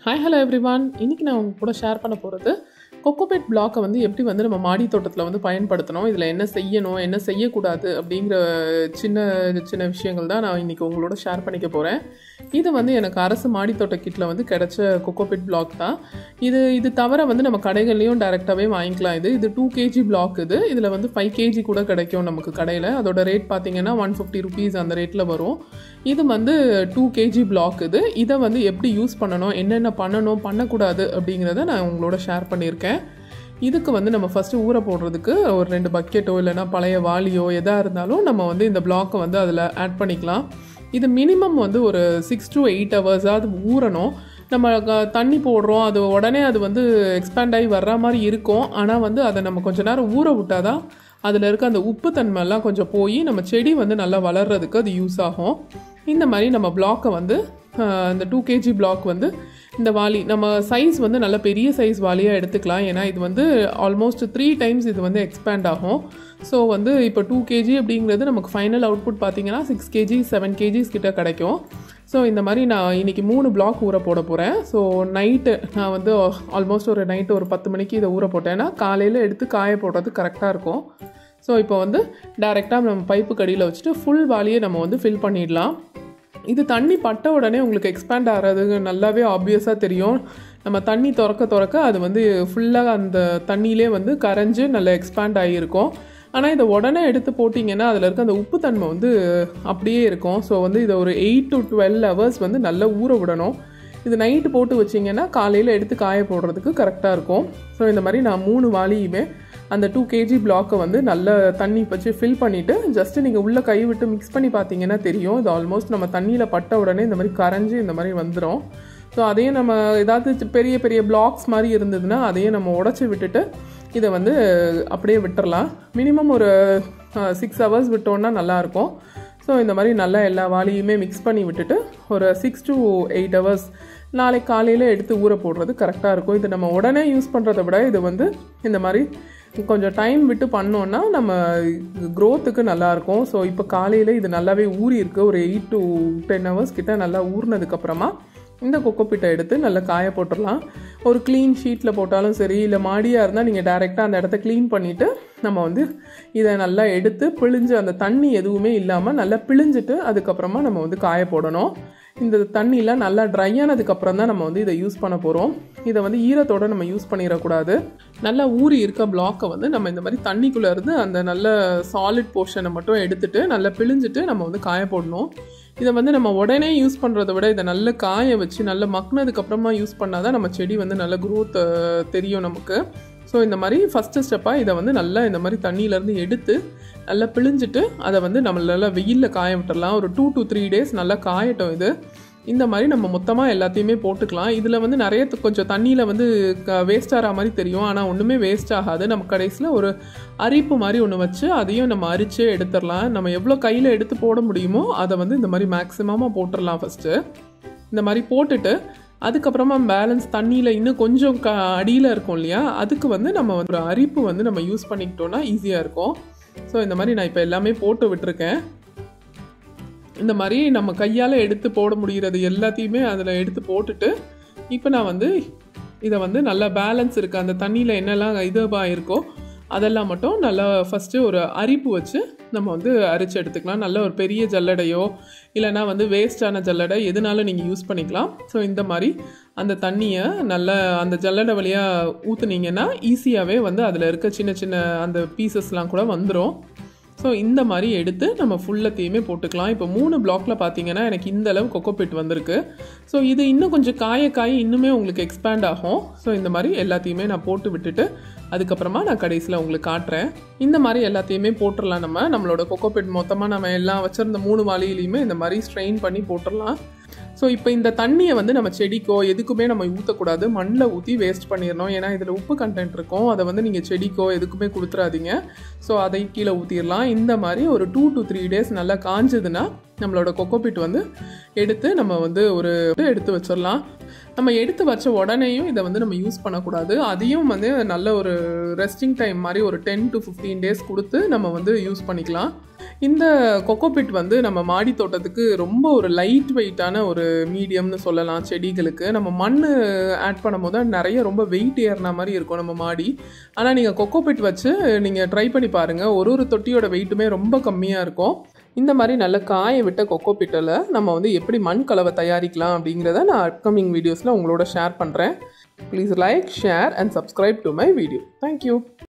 hi hello everyone இன்றைக்கி நான் உங்க கூட ஷேர் பண்ண போகிறது கொக்கோபேட் பிளாக்கை வந்து எப்படி வந்து நம்ம மாடி தோட்டத்தில் வந்து பயன்படுத்தணும் இதில் என்ன செய்யணும் என்ன செய்யக்கூடாது அப்படிங்கிற சின்ன சின்ன விஷயங்கள் தான் நான் இன்றைக்கி உங்களோட ஷேர் பண்ணிக்க போகிறேன் இது வந்து எனக்கு அரசு மாடி தோட்ட கிட்டில் வந்து கிடைச்ச கொக்கோபேட் பிளாக் தான் இது இது தவிர வந்து நம்ம கடைகள்லையும் டைரெக்டாகவே வாங்கிக்கலாம் இது இது டூ கேஜி பிளாக் இது இதில் வந்து ஃபைவ் கேஜி கூட கிடைக்கும் நமக்கு கடையில் அதோட ரேட் பார்த்தீங்கன்னா ஒன் ஃபிஃப்டி ருபீஸ் அந்த ரேட்டில் வரும் இது வந்து டூ கேஜி பிளாக் இது இதை வந்து எப்படி யூஸ் பண்ணணும் என்னென்ன பண்ணணும் பண்ணக்கூடாது அப்படிங்கிறத நான் உங்களோட ஷேர் பண்ணியிருக்கேன் இதுக்கு வந்து நம்ம ஃபஸ்ட்டு ஊற போடுறதுக்கு ஒரு ரெண்டு பக்கெட்டோ இல்லைன்னா பழைய வாளியோ எதாக இருந்தாலும் நம்ம வந்து இந்த பிளாக்கை வந்து அதில் ஆட் பண்ணிக்கலாம் இது மினிமம் வந்து ஒரு சிக்ஸ் டு எயிட் ஹவர்ஸாவது ஊறணும் நம்ம க- தண்ணி போடுறோம் அது உடனே அது வந்து எக்ஸ்பேண்ட் ஆகி வர்ற மாதிரி இருக்கும் ஆனால் வந்து அதை நம்ம கொஞ்ச நேரம் ஊற விட்டாதான் அதில் இருக்க அந்த உப்பு தன்மைலாம் கொஞ்சம் போய் நம்ம செடி வந்து நல்லா வளர்கிறதுக்கு அது யூஸ் ஆகும் இந்த மாதிரி நம்ம பிளாக்கை வந்து ஆஹ், இந்த டூ கேஜி பிளாக் வந்து இந்த வாளி நம்ம சைஸ் வந்து நல்ல பெரிய சைஸ் வாளியாக எடுத்துக்கலாம் ஏன்னா இது வந்து ஆல்மோஸ்ட் த்ரீ டைம்ஸ் இது வந்து எக்ஸ்பேண்ட் ஆகும் ஸோ வந்து இப்போ டூ கேஜி அப்படிங்கிறது நமக்கு ஃபைனல் அவுட்புட் பார்த்தீங்கன்னா சிக்ஸ் கேஜி செவன் கேஜிஸ் கிட்ட கிடைக்கும் ஸோ இந்த மாதிரி நான் இன்னைக்கு மூணு பிளாக் ஊற போட போகிறேன் ஸோ நைட்டு நான் வந்து ஆல்மோஸ்ட் ஒரு நைட்டு ஒரு பத்து மணிக்கு இதை ஊற போட்டேன்னா காலையில் எடுத்து காய போடுறது கரெக்டாக இருக்கும் ஸோ இப்போ வந்து டைரெக்டாக நம்ம பைப்பு கடியில் வச்சுட்டு ஃபுல் வாளியை நம்ம வந்து ஃபில் பண்ணிடலாம் இது தண்ணி பட்ட உடனே உங்களுக்கு எக்ஸ்பேண்ட் ஆகிறது நல்லாவே ஆப்வியஸாக தெரியும் நம்ம தண்ணி திறக்க திறக்க அது வந்து ஃபுல்லாக அந்த தண்ணியிலே வந்து கரைஞ்சு நல்லா எக்ஸ்பேண்ட் ஆகியிருக்கும் ஆனால் இதை உடனே எடுத்து போட்டிங்கன்னா அதில் இருக்க அந்த உப்பு தன்மை வந்து அப்படியே இருக்கும் ஸோ வந்து இதை ஒரு எயிட் டு டுவெல் ஹவர்ஸ் வந்து நல்லா ஊற விடணும் இது நைட்டு போட்டு வச்சிங்கன்னா காலையில் எடுத்து காய போடுறதுக்கு கரெக்டாக இருக்கும் ஸோ இந்த மாதிரி நான் மூணு வாளியுமே அந்த டூ கேஜி பிளாக்கை வந்து நல்ல தண்ணி வச்சு ஃபில் பண்ணிவிட்டு ஜஸ்ட்டு நீங்கள் உள்ளே கை விட்டு மிக்ஸ் பண்ணி பார்த்தீங்கன்னா தெரியும் இது ஆல்மோஸ்ட் நம்ம தண்ணியில் பட்ட உடனே இந்த மாதிரி கரைஞ்சி இந்த மாதிரி வந்துடும் ஸோ அதையும் நம்ம ஏதாவது சி- பெரிய பெரிய பிளாக்ஸ் மாதிரி இருந்ததுன்னா அதையும் நம்ம உடச்சி விட்டுட்டு இதை வந்து அப்படியே விட்டுறலாம் மினிமம் ஒரு சிக்ஸ் ஹவர்ஸ் விட்டோன்னா நல்லாயிருக்கும் ஸோ இந்த மாதிரி நல்லா எல்லா வாளியுமே மிக்ஸ் பண்ணி விட்டுட்டு ஒரு சிக்ஸ் to எயிட் ஹவர்ஸ் நாளைக்கு காலையில் எடுத்து ஊற போடுறது கரெக்டாக இருக்கும் இது நம்ம உடனே யூஸ் பண்ணுறத விட இது வந்து இந்த மாதிரி கொஞ்சம் டைம் விட்டு பண்ணோன்னா நம்ம க்ரோத்துக்கு நல்லாயிருக்கும் ஸோ இப்போ காலையில் இது நல்லாவே ஊறி இருக்கு ஒரு எயிட் to டென் ஹவர்ஸ் கிட்ட நல்லா ஊறினதுக்கப்புறமா இந்த கொக்கோப்பிட்டை எடுத்து நல்லா காய போட்டுடலாம் ஒரு க்ளீன் ஷீட்டில் போட்டாலும் சரி இல்லை மாடியாக இருந்தால் நீங்கள் டைரெக்டாக அந்த இடத்த க்ளீன் பண்ணிவிட்டு நம்ம வந்து இதை நல்லா எடுத்து பிழிஞ்சு அந்த தண்ணி எதுவுமே இல்லாமல் நல்லா பிழிஞ்சிட்டு அதுக்கப்புறமா நம்ம வந்து காய போடணும் இந்த தண்ணிலாம் நல்லா ட்ரை ஆனதுக்கப்புறம் தான் நம்ம வந்து இதை யூஸ் பண்ண போகிறோம் இதை வந்து ஈரத்தோட நம்ம யூஸ் பண்ணிடக்கூடாது நல்லா ஊறி இருக்க பிளாக்கை வந்து நம்ம இந்த மாதிரி தண்ணிக்குள்ளே இருந்து அந்த நல்ல சாலிட் போர்ஷனை மட்டும் எடுத்துட்டு நல்லா பிழிஞ்சிட்டு நம்ம வந்து காய போடணும் இதை வந்து நம்ம உடனே யூஸ் பண்ணுறத விட இதை நல்லா காய வச்சு நல்லா மக்குனதுக்கு அப்புறமா யூஸ் பண்ணால் தான் நம்ம செடி வந்து நல்ல growth அஹ், தெரியும் நமக்கு ஸோ இந்த மாதிரி ஃபஸ்ட்டு ஸ்டெப்பாக இதை வந்து நல்லா இந்த மாதிரி தண்ணியிலேருந்து எடுத்து நல்லா பிழிஞ்சிட்டு அதை வந்து நம்ம நல்லா வெயிலில் காய விட்டுறலாம் ஒரு டூ to த்ரீ டேஸ் நல்லா காயட்டும் இது இந்த மாதிரி நம்ம மொத்தமாக எல்லாத்தையுமே போட்டுக்கலாம் இதில் வந்து நிறைய த- கொஞ்சம் தண்ணியில் வந்து வேஸ்ட் ஆகிற மாதிரி தெரியும் ஆனால் ஒன்றுமே வேஸ்ட் ஆகாது நம்ம கடைசியில் ஒரு அரிப்பு மாதிரி ஒன்று வச்சு அதையும் நம்ம அரிச்சே எடுத்துடலாம் நம்ம எவ்வளோ கையில் எடுத்து போட முடியுமோ அதை வந்து இந்த மாதிரி மேக்ஸிமமாக போட்டுடலாம் ஃபஸ்ட்டு இந்த மாதிரி போட்டுட்டு அதுக்கப்புறமா பேலன்ஸ் தண்ணியில் இன்னும் கொஞ்சம் க அடியில் இருக்கும் இல்லையா அதுக்கு வந்து நம்ம வந்து ஒரு அரிப்பு வந்து நம்ம யூஸ் பண்ணிக்கிட்டோம்னா ஈஸியாக இருக்கும் ஸோ இந்த மாதிரி நான் இப்போ எல்லாமே போட்டு விட்டுருக்கேன் இந்த மாதிரி நம்ம கையால் எடுத்து போட முடிகிறது எல்லாத்தையுமே அதில் எடுத்து போட்டுட்டு இப்போ நான் வந்து இதை வந்து நல்லா பேலன்ஸ் இருக்குது அந்த தண்ணியில் என்னெல்லாம் இதுவாக இருக்கோ அதெல்லாம் மட்டும் நல்லா ஃபஸ்ட்டு ஒரு அரிப்பு வச்சு நம்ம வந்து அரிச்சு எடுத்துக்கலாம் நல்ல ஒரு பெரிய ஜல்லடையோ இல்லைன்னா வந்து வேஸ்டான ஜல்லடை எதுனாலும் நீங்கள் யூஸ் பண்ணிக்கலாம் ஸோ இந்த மாதிரி அந்த தண்ணியை நல்லா அந்த ஜல்லடை வழியாக ஊற்றுனீங்கன்னா ஈஸியாகவே வந்து அதில் இருக்க சின்ன சின்ன அந்த பீசஸ்லாம் கூட வந்துடும் ஸோ இந்த மாதிரி எடுத்து நம்ம ஃபுல்லத்தையுமே போட்டுக்கலாம் இப்போ மூணு பிளாக்ல பார்த்தீங்கன்னா எனக்கு இந்த அளவு கொக்கோபிட் வந்திருக்கு ஸோ இது இன்னும் கொஞ்சம் காய காய இன்னுமே உங்களுக்கு எக்ஸ்பேண்ட் ஆகும் ஸோ இந்த மாதிரி எல்லாத்தையுமே நான் போட்டு விட்டுட்டு அதுக்கப்புறமா நான் கடைசியில் உங்களுக்கு காட்டுறேன் இந்த மாதிரி எல்லாத்தையுமே போட்டுடலாம் நம்ம நம்மளோட கொக்கோபிட் மொத்தமாக நம்ம எல்லாம் வச்சிருந்த மூணு வாளியிலையுமே இந்த மாதிரி ஸ்ட்ரெயின் பண்ணி போட்டுடலாம் ஸோ இப்போ இந்த தண்ணியை வந்து நம்ம செடிக்கோ எதுக்குமே நம்ம ஊற்றக்கூடாது மண்ணில் ஊற்றி வேஸ்ட் பண்ணிடணும் ஏன்னா இதில் உப்பு கண்டென்ட் இருக்கும் அதை வந்து நீங்கள் செடிக்கோ எதுக்குமே கொடுத்துறாதீங்க ஸோ அதை கீழே ஊற்றிடலாம் இந்த மாதிரி ஒரு டூ to த்ரீ டேஸ் நல்லா காஞ்சதுன்னா நம்மளோட கொக்கோபிட் வந்து எடுத்து நம்ம வந்து ஒரு எடுத்து வச்சிடலாம் நம்ம எடுத்து வச்ச உடனேயும் இதை வந்து நம்ம யூஸ் பண்ணக்கூடாது அதையும் வந்து நல்ல ஒரு ரெஸ்டிங் டைம் மாதிரி ஒரு டென் டு ஃபிஃப்டீன் டேஸ் கொடுத்து நம்ம வந்து யூஸ் பண்ணிக்கலாம் இந்த கொக்கோபிட் வந்து நம்ம மாடி தோட்டத்துக்கு ரொம்ப ஒரு லைட் வெயிட்டான ஒரு மீடியம்னு சொல்லலாம் செடிகளுக்கு நம்ம மண் ஆட் பண்ணும்போது நிறைய ரொம்ப வெயிட் ஏறின மாதிரி இருக்கும் நம்ம மாடி ஆனால் நீங்கள் கொக்கோபிட் வச்சு நீங்கள் ட்ரை பண்ணி பாருங்கள் ஒரு ஒரு தொட்டியோட வெயிட்டுமே ரொம்ப கம்மியாக இருக்கும் இந்த மாதிரி நல்ல காய விட்ட கொக்கோபிட்டில் நம்ம வந்து எப்படி மண் கலவை தயாரிக்கலாம் அப்படிங்கிறத நான் அப்கமிங் வீடியோஸில் உங்களோட ஷேர் பண்ணுறேன் please like share and subscribe to my video thank you